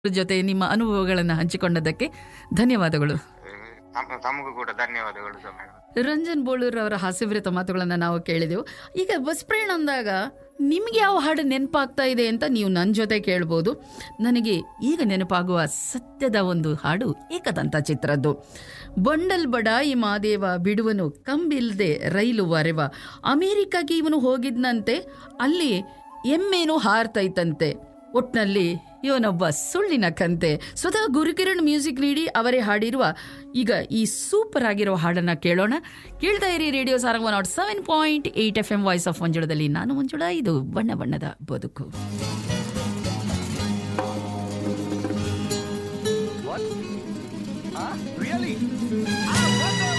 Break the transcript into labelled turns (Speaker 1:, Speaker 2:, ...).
Speaker 1: ಜೊತೆ ನಿಮ್ಮ ಅನುಭವಗಳನ್ನು ಹಂಚಿಕೊಂಡದಕ್ಕೆ ಧನ್ಯವಾದಗಳು
Speaker 2: ತಮ- ತಮಗೂ ಕೂಡ ಧನ್ಯವಾದಗಳು ಸರ್ ಮೇಡಮ್
Speaker 1: ರಂಜನ್ ಬೋಳೂರ್ ಅವರ ಹಾಸ್ಯಭರಿತ ಮಾತುಗಳನ್ನು ನಾವು ಕೇಳಿದೆವು ಈಗ ಬಸ್ ಪ್ರಯಾಣ ಅಂದಾಗ ನಿಮ್ಗೆ ಯಾವ ಹಾಡು ನೆನಪಾಗ್ತಾ ಇದೆ ಅಂತ ನೀವು ನನ್ನ ಜೊತೆ ಕೇಳ್ಬೋದು ನನಗೆ ಈಗ ನೆನಪಾಗುವ ಸತ್ಯದ ಒಂದು ಹಾಡು ಏಕದಂತ ಚಿತ್ರದ್ದು ಬಂಡಲ್ ಬಡಾಯಿ ಮಾದೇವ ಬಿಡುವನು ಕಂಬಿಲ್ದೆ ರೈಲು ವರೆವ ಅಮೇರಿಕಾಗೆ ಇವನು ಹೋಗಿದ್ನಂತೆ ಅಲ್ಲಿ ಎಮ್ಮೇನು ಹಾರ್ತೈತಂತೆ ಒಟ್ನಲ್ಲಿ ಇವನೊಬ್ಬ ಸುಳ್ಳಿನ ಕಂತೆ ಸ್ವತಃ ಗುರುಕಿರಣ್ ಮ್ಯೂಸಿಕ್ ನೀಡಿ ಅವರೇ ಹಾಡಿರುವ ಈಗ ಈ ಸೂಪರ್ ಆಗಿರೋ ಹಾಡನ್ನ ಕೇಳೋಣ ಕೇಳ್ತಾ ಇರಿ radio Sarang nought seven point eight F M voice of ಮಂಜುಳದಲ್ಲಿ ನಾನು ಮಂಜುಳ ಇದು ಬಣ್ಣ ಬಣ್ಣದ ಬದುಕು
Speaker 3: What? Huh? Really?